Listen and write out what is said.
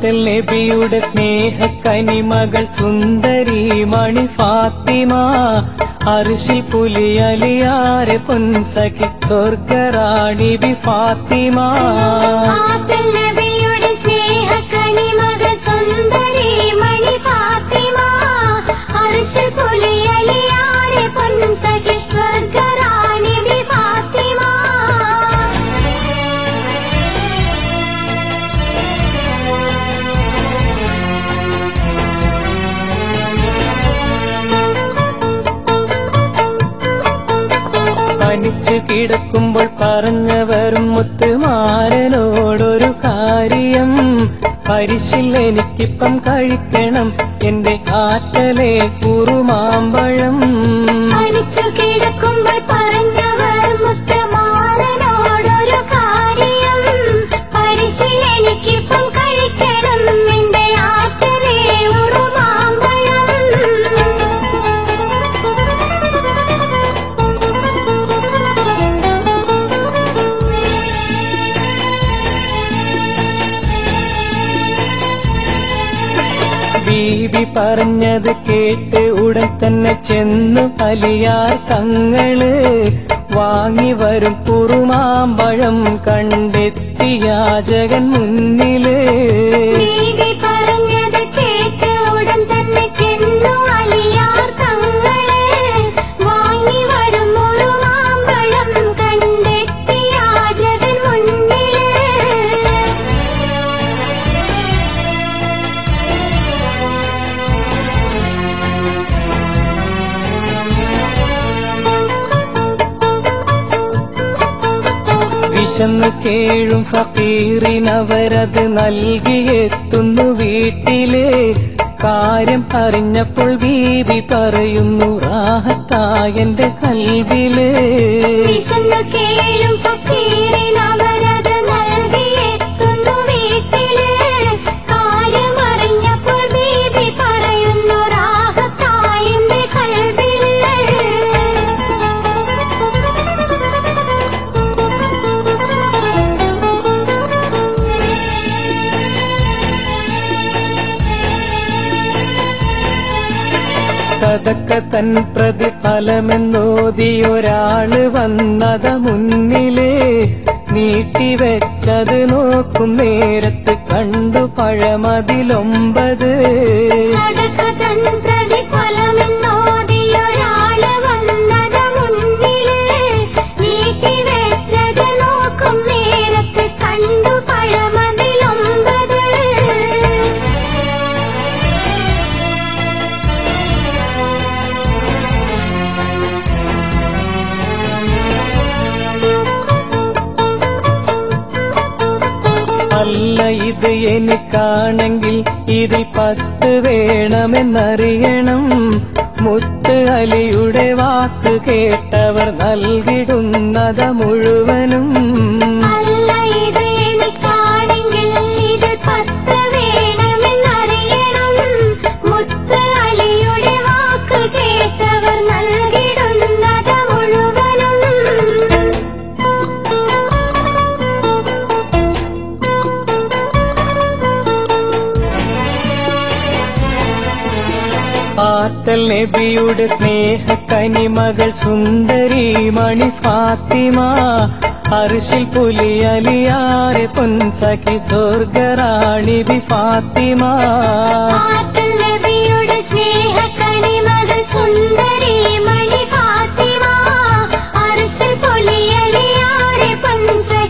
ആറ്റൽ നബിയുടെ സ്നേഹക്കനിമകൾ സുന്ദരി മണി ഫാത്തിമ അർഷിൽ പുലിയലിയാരെ പൊൻസഖി സ്വർഗറാണി ബി ഫാത്തിമ ആറ്റൽ നബിയുടെ സ്നേഹക്കനിമകൾ സുന്ദരി മണി ഫാത്തിമ അർശിൽ പുലിയലിയാരെ പൊൻസഖി സ്വർഗറാണി ബി ഫാത്തിമ പനിച്ചു കിടക്കുമ്പോൾ പറഞ്ഞവരും മുത്തുമാരനോടൊരു കാര്യം പരിശിൽ എനിക്കിപ്പം കഴിക്കണം എന്റെ ആറ്റലെ കുറുമാമ്പഴം മരിച്ചു കിടക്കുമ്പോൾ പറഞ്ഞവൾ മുത്തമാരനോടൊരു കാര്യം പരിശീൽ എനിക്കിപ്പം കഴിക്കണം എന്റെ ആറ്റലെ ഉറുമാമ്പഴം ബീബി പറഞ്ഞത് കേട്ട് ഉടൻ തന്നെ ചെന്നു അലിയാർ തങ്ങള് വാങ്ങി വരും കുറുമാമ്പഴം കണ്ടെത്തിയ ജഗൻ മുന്നില് ബീബി പറഞ്ഞത് കേട്ട് ഉടൻ തന്നെ ചെന്നു അലിയാർ തങ്ങള് വാങ്ങി വരും ഉറുമാമ്പഴം കണ്ടെത്തിയ ജഗൻ മുന്നില് വിശന്നു കേഴും ഫക്കീറിനവരത് നൽകിയെത്തുന്നു വീട്ടിലെ കാര്യം അറിഞ്ഞപ്പോൾ ബീബി പറയുന്നു റാഹത്തായന്റെ കൽവില് വിശന്നു കേഴും ഫക്കീറിനവരത് നൽകിയെത്തുന്നു വീട്ടില് കാര്യമറിഞ്ഞപ്പോൾ ബീബി പറയുന്നു രാഹത്തായെന്റെ കൽബില് സതക്ക തൻ പ്രതിഫലമെന്നോതിയൊരാള് വന്നത മുന്നില് നീട്ടിവെച്ചത് നോക്കും നേരത്ത് കണ്ടു പഴമതിലൊമ്പത് സദക തൻ പ്രതിഫലമെന്നോതിയൊരാള് വന്നത് മുന്നില് നീട്ടിവെച്ചത് നോക്കും നേരത്ത് കണ്ടു പഴമതിലൊമ്പത് അല്ല ഇത് എനിക്കാണെങ്കിൽ ഇതിൽ പത്ത് വേണമെന്നറിയണം മുത്ത് അലിയുടെ വാക്ക് കേട്ടവർ നൽകിടുന്നത മുഴുവനും അല്ല ഇത് എനിക്കാണെങ്കിൽ ഇത് പത്ത് വേണമെന്നറിയണം മുത്ത് അലിയുടെ വാക്ക് കേട്ടവർ നൽകിടുന്നത് മുഴുവനും ആറ്റൽ നബിയുടെ സ്നേഹ കനിമകൾ സുന്ദരി മണി ഫാത്തിമ അർഷിൽ പുലിയലിയാരെ പൊൻസഖി സ്വർഗറാണി ബി ഫാത്തിമ ആറ്റൽ നബിയുടെ സ്നേഹക്കനിമകൾ സുന്ദരി മണി ഫാത്തിമ അർശ് പൊലിയലിയാരെ പൻസ